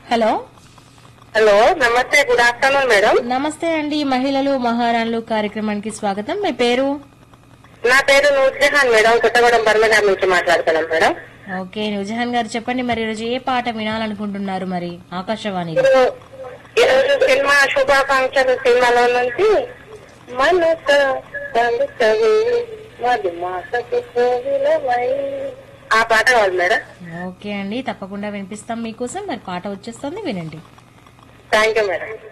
Hello hello నమస్తే good afternoon madam నమస్తే అండి మహిళలు మహారాణులు కార్యక్రమానికి స్వాగతం మీ పేరు నా పేరు నూర్జహాన్ మేడం కొత్తగూడెం బర్మగారి నుంచి మాట్లాడుతున్నాం మేడం ఓకే నుజహాన్ గారు చెప్పండి మరి ఈరోజు ఏ పాట వినాలనుకుంటున్నారు మరి ఆకాశవాణి ఇప్పుడు ఈరోజు సినిమా శుభాకాంక్షలు సినిమాలో నుంచి మనస తలుచవి మధుమాసపు కోవిలవై. ఆ పాట కావాలి మేడం ఓకే అండి తప్పకుండా వినిపిస్తాం మీకోసం మరి పాట వచ్చేస్తుంది వినండి థ్యాంక్ యూ మేడం